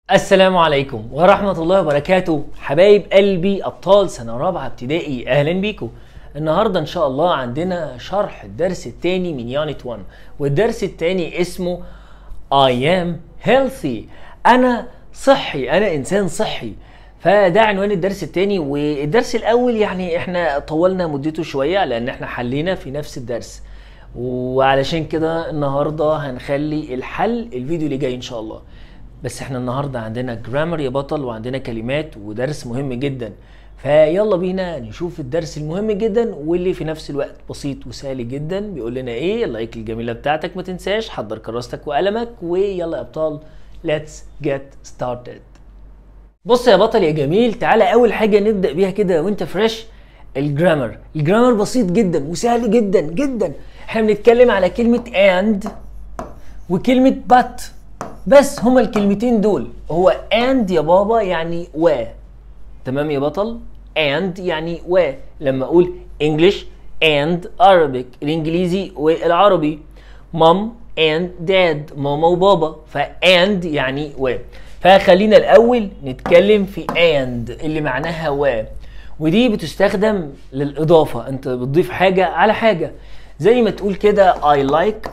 السلام عليكم ورحمة الله وبركاته حبايب قلبي أبطال سنة رابعة ابتدائي أهلا بيكم النهاردة إن شاء الله عندنا شرح الدرس التاني من يونت 1 والدرس التاني اسمه I am healthy أنا صحي أنا إنسان صحي فده عنوان الدرس التاني والدرس الأول يعني إحنا طولنا مدته شوية لأن إحنا حلينا في نفس الدرس وعلشان كده النهارده هنخلي الحل الفيديو اللي جاي ان شاء الله بس احنا النهارده عندنا جرامر يا بطل وعندنا كلمات ودرس مهم جدا فيلا بينا نشوف الدرس المهم جدا واللي في نفس الوقت بسيط وسهل جدا بيقول لنا ايه اللايك الجميله بتاعتك ما تنساش حضر كراستك وقلمك ويلا يا ابطال let's get started بص يا بطل يا جميل تعالى اول حاجه نبدا بيها كده وانت فريش الجرامر الجرامر بسيط جدا وسهل جدا جدا احنا بنتكلم على كلمه and وكلمه but بس هما الكلمتين دول هو and يا بابا يعني و تمام يا بطل and يعني و لما اقول English and Arabic الانجليزي والعربي مام and dad ماما وبابا ف and يعني و فخلينا الاول نتكلم في and اللي معناها و ودي بتستخدم للاضافه انت بتضيف حاجه على حاجه زي ما تقول كده I like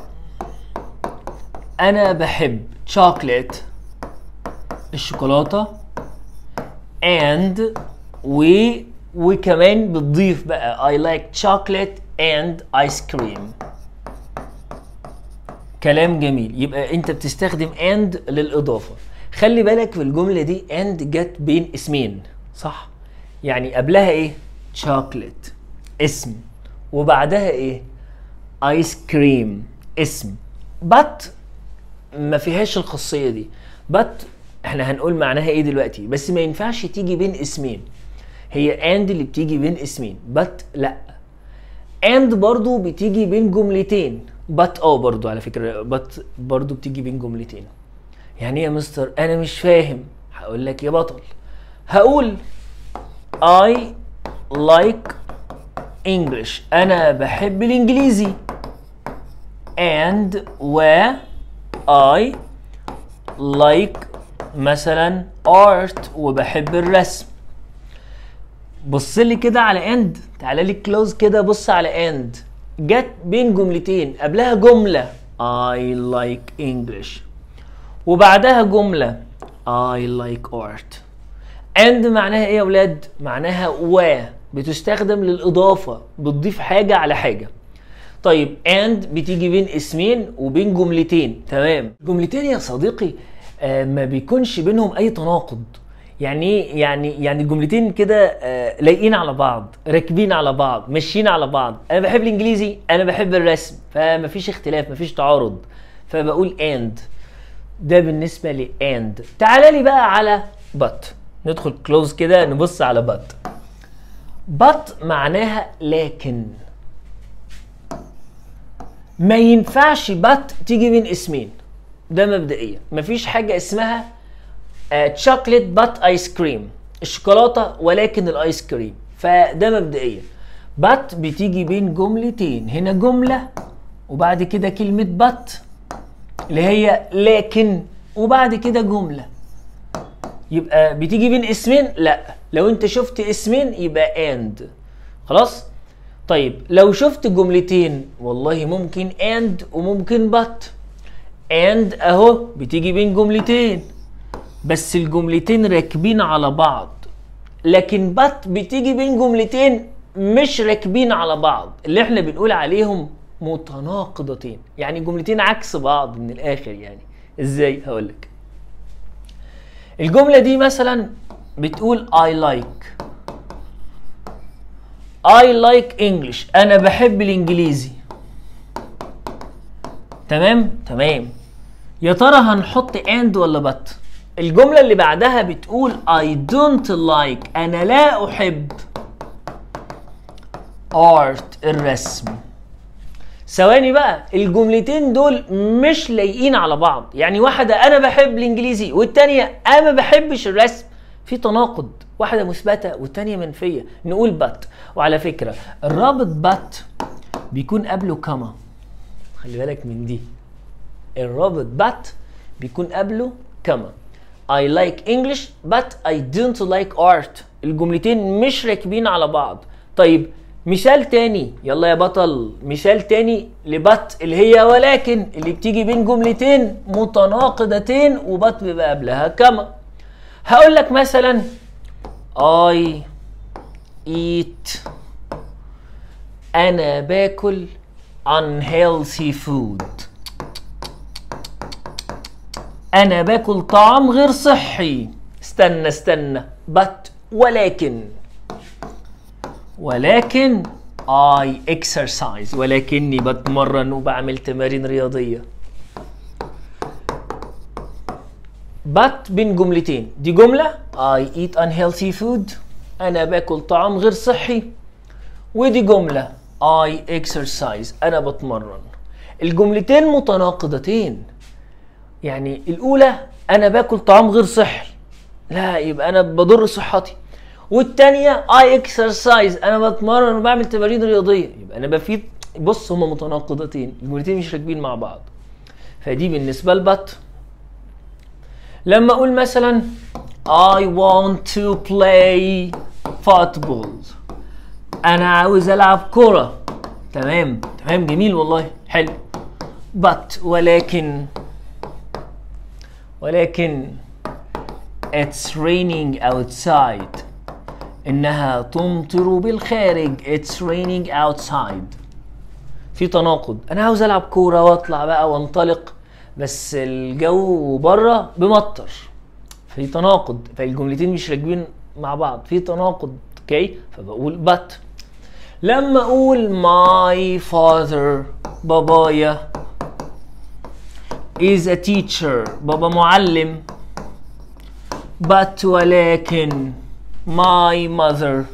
انا بحب chocolate الشوكولاته and و وكمان بتضيف بقى I like chocolate and ice cream كلام جميل يبقى انت بتستخدم and للاضافه خلي بالك في الجمله دي and جت بين اسمين صح يعني قبلها ايه chocolate اسم وبعدها ايه ايس كريم اسم but ما فيهاش الخاصيه دي but احنا هنقول معناها ايه دلوقتي بس ما ينفعش تيجي بين اسمين هي and اللي بتيجي بين اسمين but لا and برضو بتيجي بين جملتين but اه برضو على فكره but برضو بتيجي بين جملتين يعني ايه يا مستر انا مش فاهم هقول لك يا بطل هقول I like English أنا بحب الإنجليزي and و I like مثلا art وبحب الرسم بص لي كده على end تعالى لي كلوز كده بص على end جت بين جملتين قبلها جملة I like English وبعدها جملة I like art and معناها ايه يا ولاد معناها و بتستخدم للاضافه بتضيف حاجه على حاجه طيب and بتيجي بين اسمين وبين جملتين تمام جملتين يا صديقي آه ما بيكونش بينهم اي تناقض يعني ايه يعني يعني الجملتين كده آه لايقين على بعض راكبين على بعض ماشيين على بعض انا بحب الانجليزي انا بحب الرسم فمفيش اختلاف مفيش تعارض فبقول and ده بالنسبه ل and تعالى لي بقى على but ندخل كلوز كده نبص على but but معناها لكن ما ينفعش but تيجي بين اسمين ده مبدئيا مفيش حاجة اسمها تشوكلت بات ايس كريم الشوكولاتة ولكن الايس كريم فده مبدئيا but بتيجي بين جملتين هنا جملة وبعد كده كلمة but اللي هي لكن وبعد كده جمله يبقى بتيجي بين اسمين لا لو انت شفت اسمين يبقى and خلاص طيب لو شفت جملتين والله ممكن and وممكن but and اهو بتيجي بين جملتين بس الجملتين راكبين على بعض لكن but بتيجي بين جملتين مش راكبين على بعض اللي احنا بنقول عليهم متناقضتين يعني جملتين عكس بعض من الاخر يعني ازاي هقولك الجملة دي مثلا بتقول I like I like English أنا بحب الإنجليزي تمام تمام يا ترى هنحط and ولا but الجملة اللي بعدها بتقول I don't like أنا لا أحب art الرسم ثواني بقى الجملتين دول مش لايقين على بعض يعني واحدة أنا بحب الإنجليزي والتانية أنا ما بحبش الرسم في تناقض واحدة مثبتة والتانية منفية نقول بت وعلى فكرة الرابط بت بيكون قبله كما خلي بالك من دي الرابط بت بيكون قبله كما I like English but I don't like art الجملتين مش راكبين على بعض طيب مثال تاني يلا يا بطل مثال تاني لبت اللي هي ولكن اللي بتيجي بين جملتين متناقضتين وبت بيبقى قبلها كما هقول لك مثلا I eat انا باكل unhealthy food انا باكل طعام غير صحي استنى استنى but ولكن ولكن I exercise ولكني بتمرن وبعمل تمارين رياضية but بين جملتين دي جملة I eat unhealthy food أنا باكل طعام غير صحي ودي جملة I exercise أنا بتمرن الجملتين متناقضتين يعني الأولى أنا باكل طعام غير صحي لا يبقى أنا بضر صحتي والتانية I exercise أنا بتمرن وبعمل تمارين رياضية يبقى أنا بفيد بص هما متناقضتين الجملتين مش راكبين مع بعض فدي بالنسبة لبط لما أقول مثلا I want to play football أنا عاوز ألعب كرة تمام تمام جميل والله حلو but ولكن ولكن it's raining outside إنها تمطر بالخارج it's raining outside في تناقض أنا عاوز ألعب كورة وأطلع بقى وأنطلق بس الجو بره بمطر في تناقض فالجملتين مش راكبين مع بعض في تناقض اوكي فبقول but لما اقول my father بابايا is a teacher بابا معلم but ولكن my mother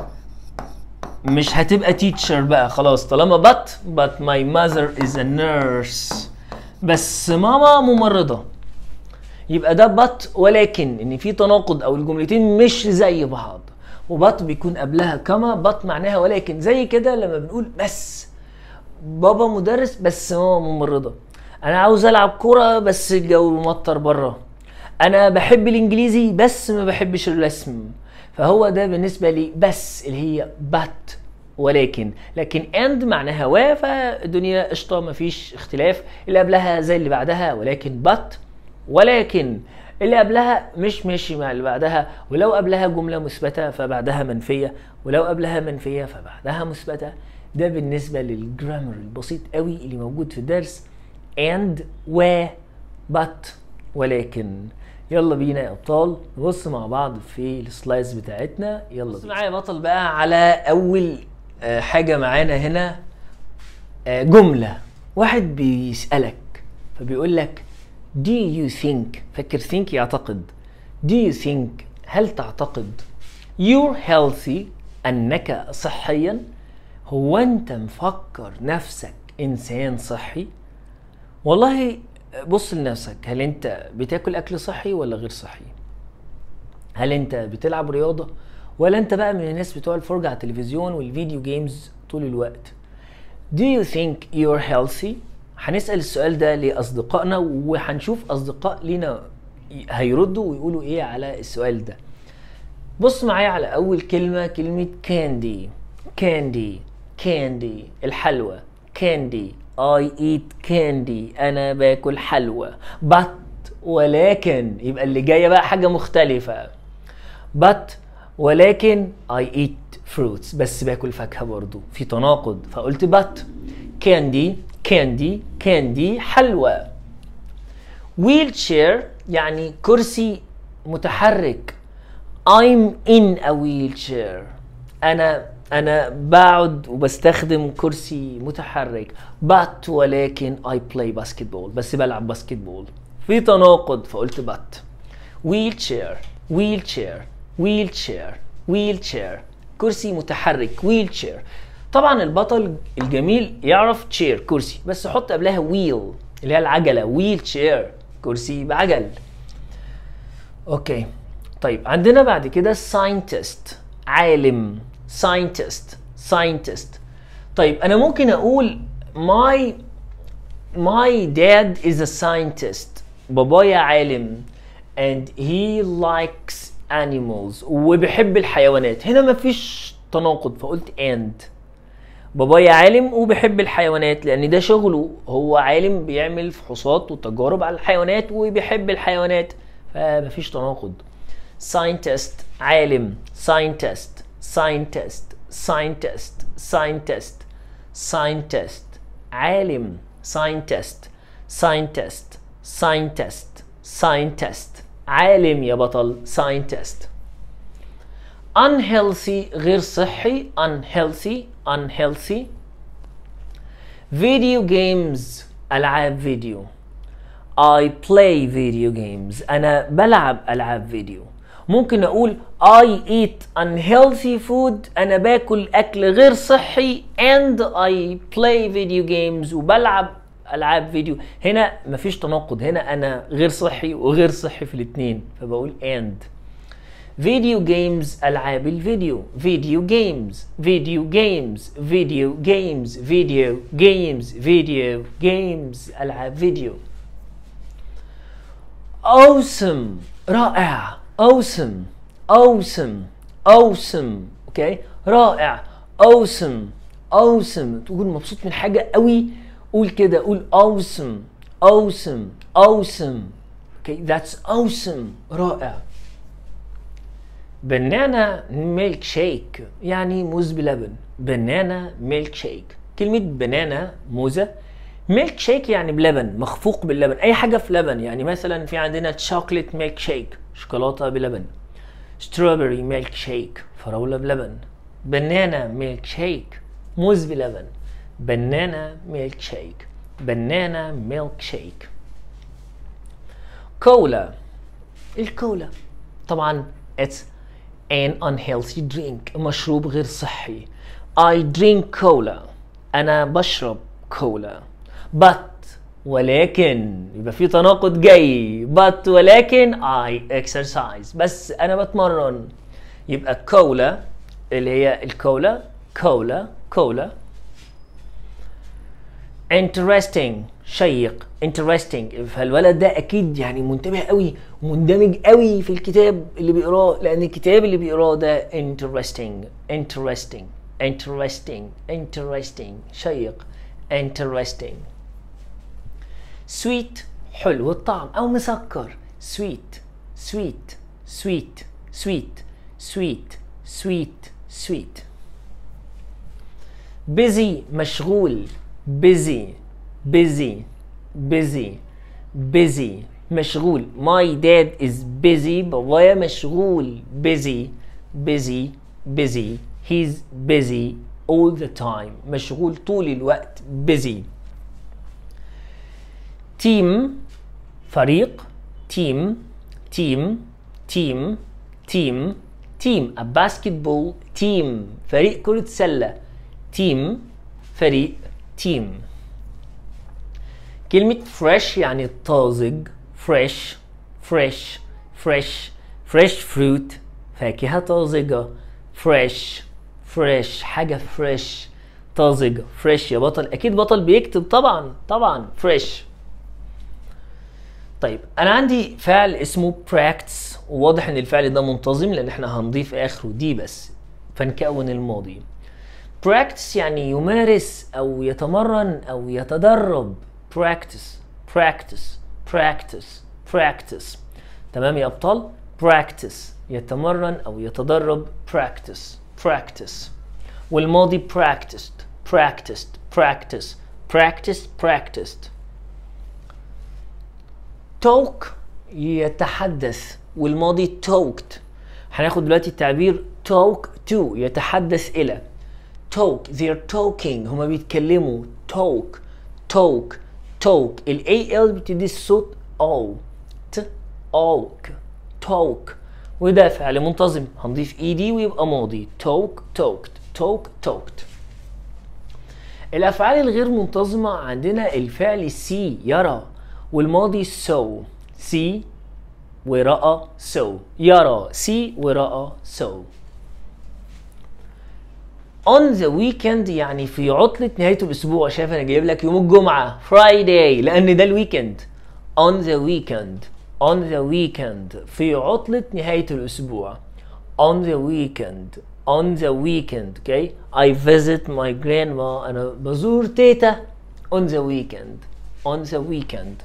مش هتبقى teacher بقى خلاص طالما but but my mother is a nurse بس ماما ممرضة يبقى ده but ولكن ان في تناقض او الجملتين مش زي بعض وبط بيكون قبلها كما بط معناها ولكن زي كده لما بنقول بس بابا مدرس بس ماما ممرضة انا عاوز العب كرة بس الجو مطر بره انا بحب الانجليزي بس ما بحبش الرسم فهو ده بالنسبة لي بس اللي هي but ولكن لكن and معناها و فالدنيا قشطة مفيش اختلاف اللي قبلها زي اللي بعدها ولكن but ولكن اللي قبلها مش ماشي مع اللي بعدها ولو قبلها جملة مثبتة فبعدها منفية ولو قبلها منفية فبعدها مثبتة ده بالنسبة للجرامر البسيط قوي اللي موجود في الدرس and و but ولكن يلا بينا يا ابطال نبص مع بعض في السلايدز بتاعتنا يلا بص معايا يا بطل بقى على اول آه، حاجة معانا هنا آه، جملة واحد بيسألك فبيقول لك do you think فاكر think يعتقد do you think هل تعتقد you're healthy أنك صحيا هو أنت مفكر نفسك إنسان صحي والله بص لنفسك هل أنت بتاكل أكل صحي ولا غير صحي هل أنت بتلعب رياضة ولا أنت بقى من الناس بتوع الفرجة على التلفزيون والفيديو جيمز طول الوقت Do you think you're healthy؟ هنسأل السؤال ده لأصدقائنا وهنشوف أصدقاء لينا هيردوا ويقولوا إيه على السؤال ده. بص معايا على أول كلمة كلمة candy candy candy الحلوى candy I eat candy أنا باكل حلوى but ولكن يبقى اللي جاية بقى حاجة مختلفة but ولكن I eat fruits بس باكل فاكهة برضو في تناقض فقلت but candy candy candy حلوى wheelchair يعني كرسي متحرك I'm in a wheelchair أنا أنا بقعد وبستخدم كرسي متحرك but ولكن I play basketball بس بلعب باسكتبول في تناقض فقلت but wheelchair wheelchair wheelchair wheelchair كرسي متحرك wheelchair طبعا البطل الجميل يعرف chair كرسي بس حط قبلها wheel اللي هي العجلة wheelchair كرسي بعجل اوكي طيب عندنا بعد كده scientist عالم scientist scientist طيب انا ممكن اقول my my dad is a scientist بابايا عالم and he likes animals وبيحب الحيوانات هنا مفيش تناقض فقلت and بابايا عالم وبيحب الحيوانات لان ده شغله هو عالم بيعمل فحوصات وتجارب على الحيوانات وبيحب الحيوانات فمفيش تناقض scientist عالم scientist scientist scientist scientist scientist عالم scientist scientist scientist scientist عالم يا بطل scientist unhealthy غير صحي unhealthy unhealthy video games ألعاب فيديو I play video games أنا بلعب ألعاب فيديو ممكن أقول I eat unhealthy food أنا باكل أكل غير صحي and I play video games وبلعب ألعاب فيديو هنا مفيش تناقض هنا أنا غير صحي وغير صحي في الاتنين فبقول and فيديو جيمز العاب الفيديو فيديو جيمز فيديو جيمز فيديو جيمز فيديو جيمز فيديو جيمز العاب فيديو awesome رائع awesome awesome awesome اوكي رائع awesome awesome تقول مبسوط من حاجه قوي قول كده قول awesome awesome awesome اوكي that's awesome رائع بنانا ميلك شيك يعني موز بلبن بنانا ميلك شيك كلمة بنانا موزة ميلك شيك يعني بلبن مخفوق باللبن اي حاجة في لبن يعني مثلا في عندنا تشوكلت ميلك شيك شوكولاتة بلبن ستروبري ميلك شيك فراولة بلبن بنانا ميلك شيك موز بلبن بنانا ميلك شيك بنانا ميلك شيك كولا الكولا طبعا it's an unhealthy drink مشروب غير صحي I drink cola أنا بشرب كولا but ولكن يبقى في تناقض جاي but ولكن I exercise بس أنا بتمرن يبقى كولا اللي هي الكولا كولا كولا interesting شيق interesting فالولد ده اكيد يعني منتبه قوي ومندمج قوي في الكتاب اللي بيقراه لان الكتاب اللي بيقراه ده interesting interesting interesting interesting شيق interesting sweet حلو الطعم او مسكر sweet sweet sweet sweet sweet sweet sweet busy مشغول busy busy busy busy مشغول my dad is busy بابايا مشغول busy busy busy he's busy all the time مشغول طول الوقت busy team فريق team team team team team a basketball team فريق كرة سلة team فريق team كلمة fresh يعني طازج fresh fresh fresh fresh fruit فاكهة طازجة fresh fresh حاجة fresh طازجة fresh يا بطل أكيد بطل بيكتب طبعا طبعا fresh طيب أنا عندي فعل اسمه practice وواضح إن الفعل ده منتظم لأن إحنا هنضيف آخره دي بس فنكون الماضي practice يعني يمارس أو يتمرن أو يتدرب practice practice practice practice تمام يا أبطال practice يتمرن أو يتدرب practice practice والماضي practiced practiced practice practiced practiced talk يتحدث والماضي talked هناخد دلوقتي التعبير talk to يتحدث إلى talk they're talking هما بيتكلموا talk talk talk ال AL بتدي الصوت أو ت talk talk وده فعل منتظم هنضيف ED ويبقى ماضي talk talked talk talked الأفعال الغير منتظمة عندنا الفعل سي يرى والماضي so سي ورأى so يرى سي ورأى so on the weekend يعني في عطلة نهاية الأسبوع شايف أنا جايب لك يوم الجمعة Friday لأن ده الويكند on the weekend on the weekend في عطلة نهاية الأسبوع on the weekend on the weekend okay I visit my grandma أنا بزور تيتا on the weekend on the weekend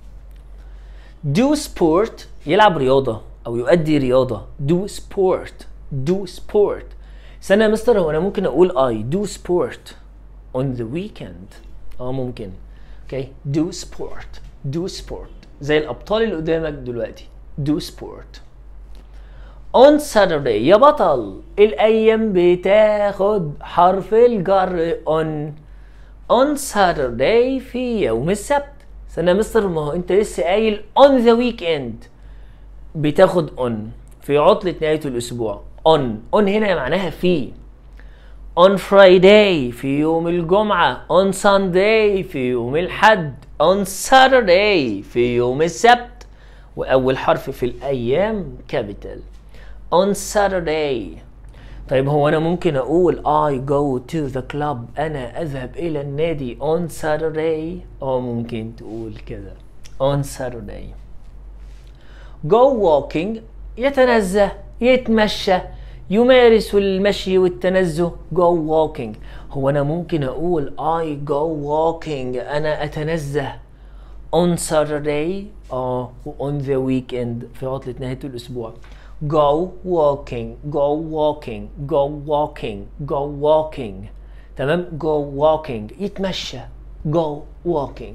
do sport يلعب رياضة أو يؤدي رياضة do sport do sport سنة يا مستر هو أنا ممكن أقول I do sport on the weekend اه ممكن okay do sport do sport زي الأبطال اللي قدامك دلوقتي do sport on Saturday يا بطل الأيام بتاخد حرف الجر on on Saturday في يوم السبت استنى يا مستر ما هو انت لسه قايل on the weekend بتاخد on في عطلة نهاية الأسبوع on on هنا معناها في on Friday في يوم الجمعة on Sunday في يوم الحد on Saturday في يوم السبت وأول حرف في الأيام capital on Saturday طيب هو أنا ممكن أقول I go to the club أنا أذهب إلى النادي on Saturday أو ممكن تقول كده on Saturday go walking يتنزه يتمشى يمارس المشي والتنزه go walking هو أنا ممكن أقول I go walking أنا أتنزه on Saturday اه on the weekend في عطلة نهاية الأسبوع go walking go walking go walking go walking تمام go walking يتمشى go walking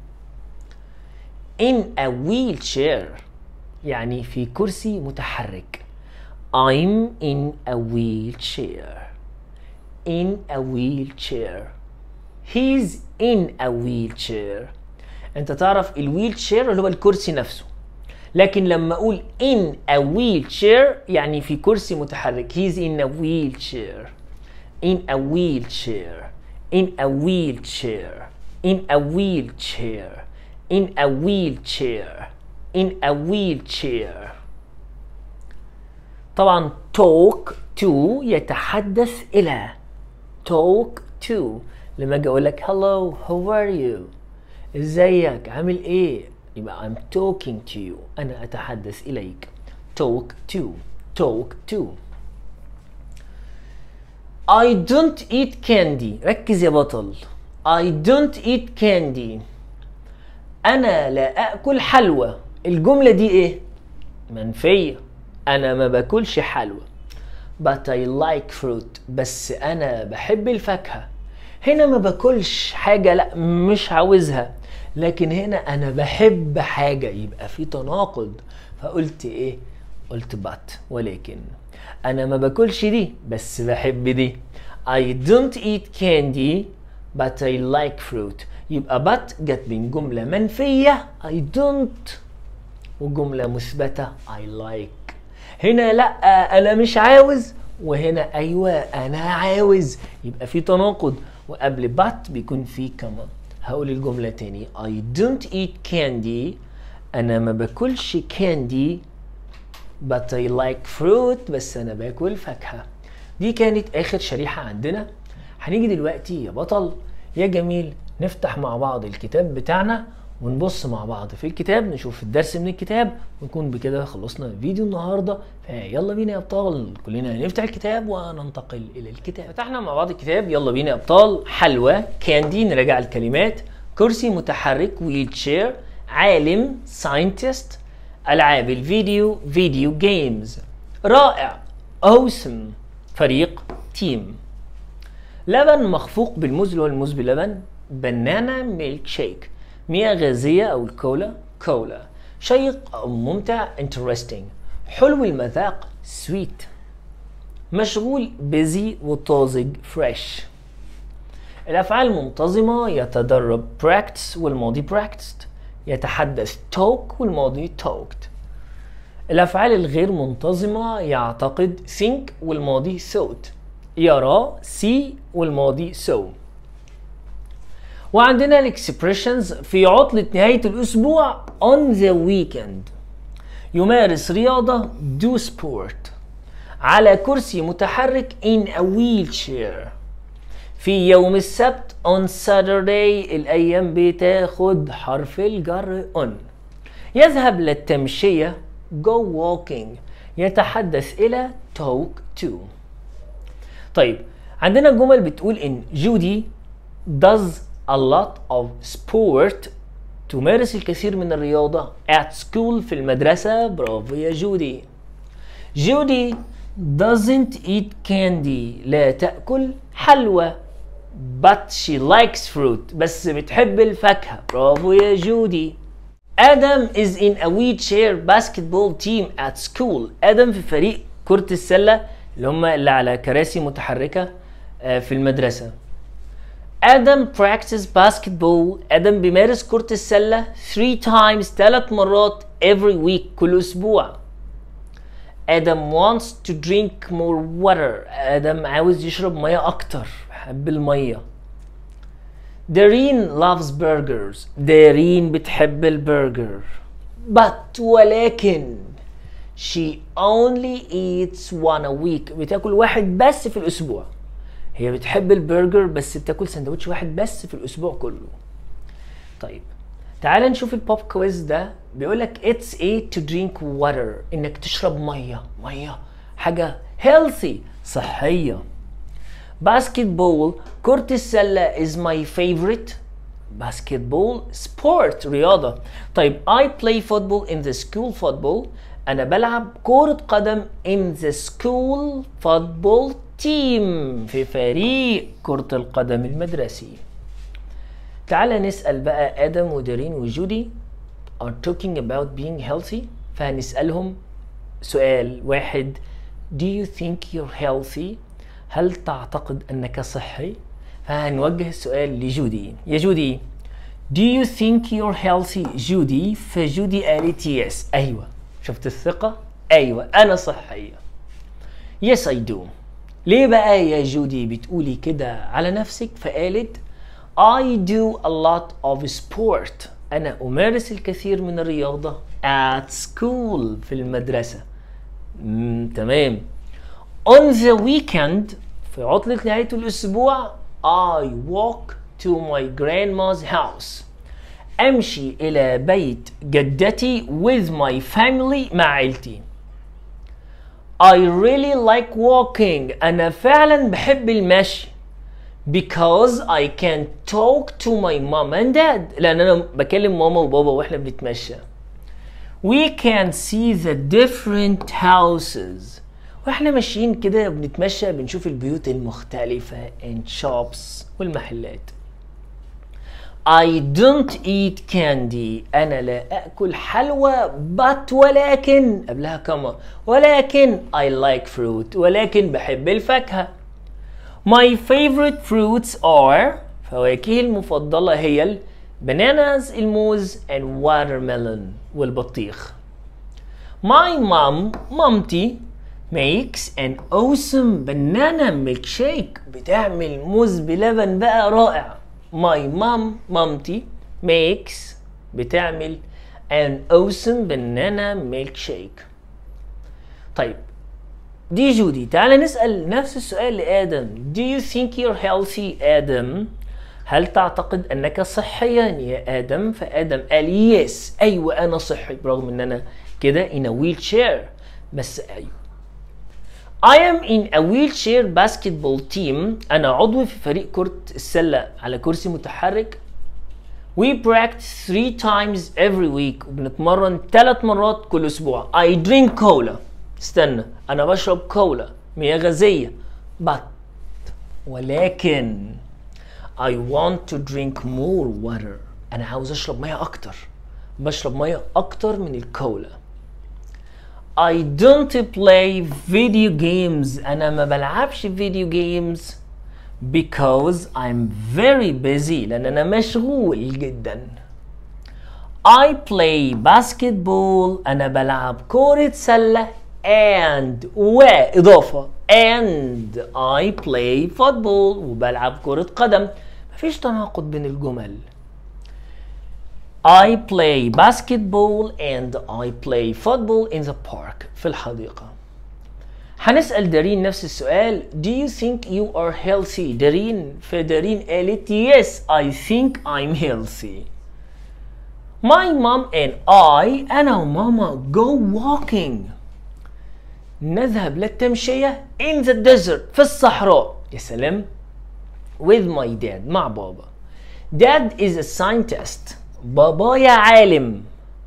in a wheelchair يعني في كرسي متحرك I'm in a wheelchair in a wheelchair he's in a wheelchair انت تعرف الويل شير اللي هو الكرسي نفسه لكن لما اقول in a wheelchair يعني في كرسي متحرك he's in a wheelchair in a wheelchair in a wheelchair in a wheelchair in a wheelchair in a wheelchair طبعا talk to يتحدث إلى talk to لما اجي اقول لك hello how are you ازيك عامل ايه يبقى I'm talking to you انا اتحدث اليك talk to talk to I don't eat candy ركز يا بطل I don't eat candy انا لا اكل حلوى الجملة دي ايه منفية انا ما باكلش حلوى but I like fruit بس انا بحب الفاكهة هنا ما باكلش حاجة لا مش عاوزها لكن هنا انا بحب حاجة يبقى في تناقض فقلت ايه قلت but ولكن انا ما باكلش دي بس بحب دي I don't eat candy but I like fruit يبقى but جت بين جملة منفية I don't وجملة مثبتة I like هنا لا انا مش عاوز وهنا ايوه انا عاوز يبقى في تناقض وقبل but بيكون في كما هقول الجملة تاني I don't eat candy أنا ما باكلش candy but I like fruit بس أنا باكل فاكهة دي كانت آخر شريحة عندنا هنيجي دلوقتي يا بطل يا جميل نفتح مع بعض الكتاب بتاعنا ونبص مع بعض في الكتاب نشوف الدرس من الكتاب ونكون بكده خلصنا فيديو النهارده فيلا بينا يا ابطال كلنا نفتح الكتاب وننتقل الى الكتاب فتحنا مع بعض الكتاب يلا بينا يا ابطال حلوى كاندي نراجع الكلمات كرسي متحرك ويل شير عالم ساينتست العاب الفيديو فيديو جيمز رائع اوسم فريق تيم لبن مخفوق بالموز اللي هو الموز بلبن بنانا ميلك شيك مياه غازية أو الكولا كولا شيق أو ممتع interesting حلو المذاق sweet مشغول busy وطازج fresh الأفعال منتظمة يتدرب practice والماضي practiced يتحدث talk والماضي talked الأفعال الغير منتظمة يعتقد think والماضي thought يرى see والماضي saw وعندنا الاكسبريشنز في عطلة نهاية الأسبوع on the weekend يمارس رياضة do sport على كرسي متحرك in a wheelchair في يوم السبت on Saturday الأيام بتاخد حرف الجر on يذهب للتمشية go walking يتحدث إلى talk to طيب عندنا جمل بتقول إن جودي does a lot of sport تمارس الكثير من الرياضة at school في المدرسة برافو يا جودي جودي doesn't eat candy لا تأكل حلوى but she likes fruit بس بتحب الفاكهة برافو يا جودي آدم is in a wheelchair basketball team at school آدم في فريق كرة السلة اللي هم اللي على كراسي متحركة آه، في المدرسة آدم practice basketball آدم بيمارس كرة السلة 3 times ثلاث مرات every week كل أسبوع آدم wants to drink more water آدم عاوز يشرب مية أكتر بحب المية دارين loves burgers دارين بتحب البرجر but ولكن she only eats one a week بتاكل واحد بس في الأسبوع هي بتحب البرجر بس بتاكل سندوتش واحد بس في الأسبوع كله طيب تعال نشوف البوب كويز ده بيقول لك it's a to drink water انك تشرب ميه ميه حاجه healthy صحيه باسكتبول كرة السلة is my favorite باسكتبول sport رياضة طيب I play football in the school football أنا بلعب كرة قدم in the school football team في فريق كرة القدم المدرسي تعال نسأل بقى آدم ودارين وجودي are talking about being healthy فهنسألهم سؤال واحد Do you think you're healthy؟ هل تعتقد أنك صحي؟ فهنوجه السؤال لجودي يا جودي Do you think you're healthy؟ جودي فجودي قالت yes أيوة شفت الثقة؟ أيوة أنا صحية Yes I do ليه بقى يا جودي بتقولي كده على نفسك فقالت I do a lot of sport أنا أمارس الكثير من الرياضة at school في المدرسة مم, تمام on the weekend في عطلة نهاية الأسبوع I walk to my grandma's house أمشي إلى بيت جدتي with my family مع عيلتي I really like walking أنا فعلا بحب المشي because I can talk to my mom and dad لأن أنا بكلم ماما وبابا وإحنا بنتمشى we can see the different houses واحنا ماشيين كده بنتمشى بنشوف البيوت المختلفة and shops والمحلات I don't eat candy أنا لا أكل حلوى but ولكن قبلها كما ولكن I like fruit ولكن بحب الفاكهة My favorite fruits are فواكهي المفضلة هي البناناز الموز and watermelon والبطيخ My mom مامتي makes an awesome banana milkshake بتعمل موز بلبن بقى رائع My mom مامتي makes بتعمل an awesome banana milkshake طيب دي جودي تعال نسأل نفس السؤال لآدم Do you think you're healthy آدم هل تعتقد أنك صحيا يا آدم فآدم قال يس أيوة أنا صحي برغم أن أنا كده in a wheelchair بس أيوة I am in a wheelchair basketball team أنا عضو في فريق كرة السلة على كرسي متحرك We practice three times every week وبنتمرن ثلاث مرات كل أسبوع I drink cola استنى أنا بشرب كولا مياه غازية but ولكن I want to drink more water أنا عاوز أشرب مياه أكتر بشرب مياه أكتر من الكولا I don't play video games أنا ما بلعبش فيديو games because I'm very busy لأن أنا مشغول جدا I play basketball أنا بلعب كرة سلة and وإضافة and I play football وبلعب كرة قدم مفيش تناقض بين الجمل I play basketball and I play football in the park في الحديقة هنسأل دارين نفس السؤال Do you think you are healthy دارين فدارين قالت Yes I think I'm healthy My mom and I أنا وماما go walking نذهب للتمشية in the desert في الصحراء يا سلام with my dad مع بابا dad is a scientist بابايا عالم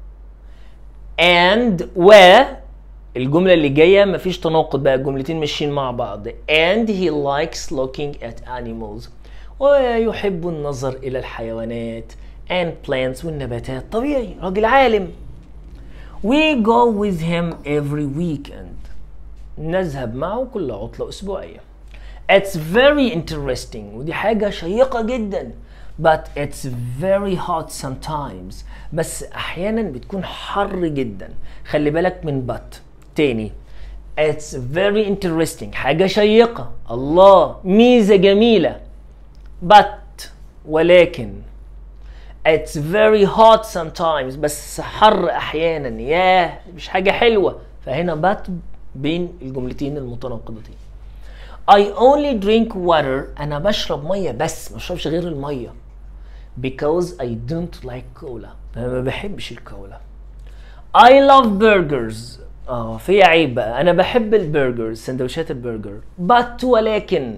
and و الجملة اللي جاية مفيش تناقض بقى الجملتين ماشيين مع بعض and he likes looking at animals ويحب النظر إلى الحيوانات and plants والنباتات طبيعي راجل عالم we go with him every weekend نذهب معه كل عطلة أسبوعية It's very interesting ودي حاجة شيقة جدا but it's very hot sometimes بس أحيانا بتكون حر جدا خلي بالك من but تاني It's very interesting حاجة شيقة الله ميزة جميلة but ولكن It's very hot sometimes بس حر أحيانا ياه مش حاجة حلوة فهنا but بين الجملتين المتناقضتين I only drink water أنا بشرب مية بس ما بشربش غير المية because I don't like cola أنا ما بحبش الكولا I love burgers اه في عيب بقى أنا بحب البرجرز سندوتشات البرجر but ولكن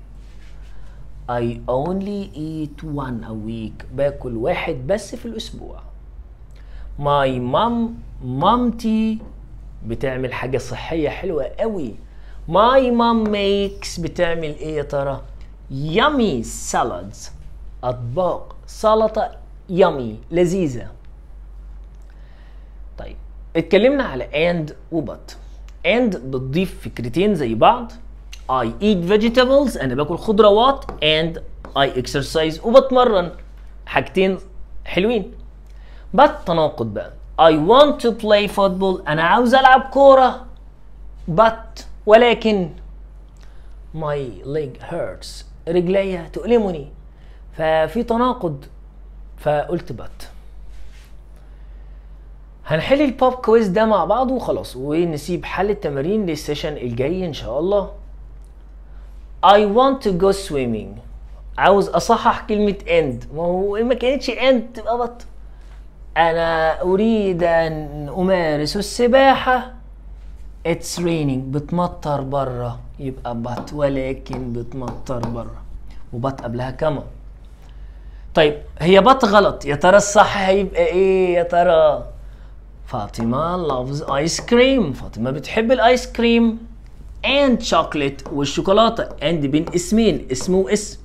I only eat one a week باكل واحد بس في الأسبوع My mom مامتي بتعمل حاجة صحية حلوة قوي My mom makes بتعمل ايه يا ترى yummy salads أطباق سلطة yummy لذيذة طيب اتكلمنا على and وبut and بتضيف فكرتين زي بعض I eat vegetables أنا باكل خضروات and I exercise وبتمرن حاجتين حلوين but تناقض بقى I want to play football أنا عاوز ألعب كورة but ولكن my leg hurts رجليا تؤلمني ففي تناقض فقلت but هنحل البوب كويز ده مع بعض وخلاص ونسيب حل التمارين للسيشن الجاي ان شاء الله I want to go swimming عاوز اصحح كلمة end ما هو ما كانتش end تبقى بط انا اريد ان امارس السباحة It's raining بتمطر برا يبقى بط ولكن بتمطر برا وبط قبلها كما طيب هي بط غلط يا ترى الصح هيبقى ايه يا ترى فاطمة loves ice cream فاطمة بتحب الايس كريم and chocolate والشوكولاتة and بين اسمين اسم واسم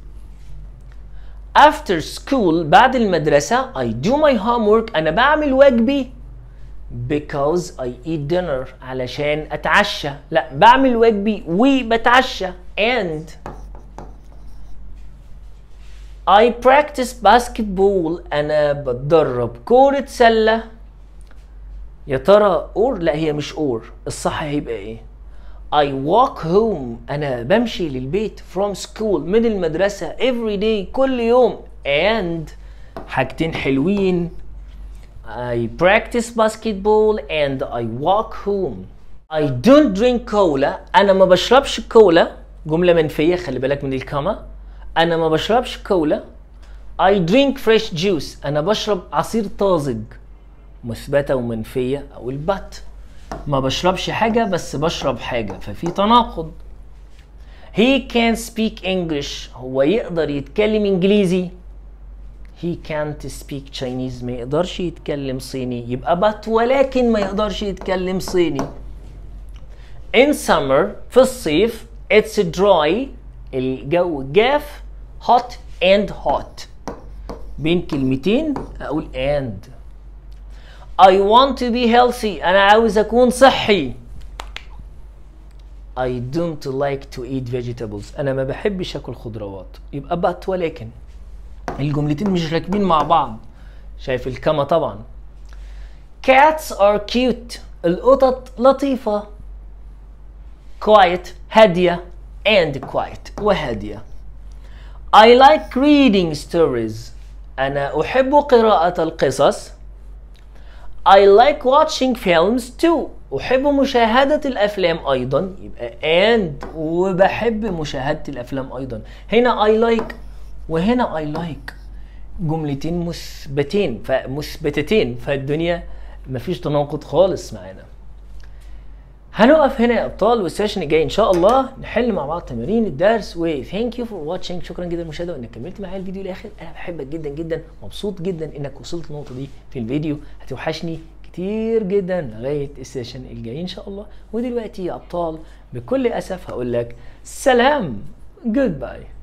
after school بعد المدرسة I do my homework أنا بعمل واجبي because I eat dinner علشان أتعشى لا بعمل واجبي وبتعشى and I practice basketball أنا بتدرب كرة سلة يا ترى اور لا هي مش اور الصح هيبقى ايه I walk home أنا بمشي للبيت from school من المدرسة every day كل يوم and حاجتين حلوين I practice basketball and I walk home I don't drink cola أنا ما بشربش كولا جملة منفية خلي بالك من الكما أنا ما بشربش كولا I drink fresh juice أنا بشرب عصير طازج مثبتة ومنفية أو البت ما بشربش حاجة بس بشرب حاجة ففي تناقض He can speak English هو يقدر يتكلم إنجليزي He can't speak Chinese ما يقدرش يتكلم صيني يبقى but ولكن ما يقدرش يتكلم صيني In summer في الصيف it's dry الجو جاف hot and hot بين كلمتين أقول and I want to be healthy أنا عاوز أكون صحي I don't like to eat vegetables أنا ما بحبش أكل خضروات يبقى but ولكن الجملتين مش راكبين مع بعض شايف الكما طبعا Cats are cute القطط لطيفة quiet هادية and quiet وهادية I like reading stories أنا أحب قراءة القصص I like watching films too أحب مشاهدة الأفلام أيضا يبقى and وبحب مشاهدة الأفلام أيضا هنا I like وهنا I like جملتين مثبتين فمثبتتين فالدنيا مفيش تناقض خالص معانا هنقف هنا يا ابطال والسيشن الجاي ان شاء الله نحل مع بعض تمارين الدرس و ثانك يو فور واتشنج شكرا جدا للمشاهده وانك كملت معايا الفيديو للاخر انا بحبك جدا جدا مبسوط جدا انك وصلت النقطه دي في الفيديو هتوحشني كتير جدا لغايه السيشن الجاي ان شاء الله ودلوقتي يا ابطال بكل اسف هقول لك سلام جود باي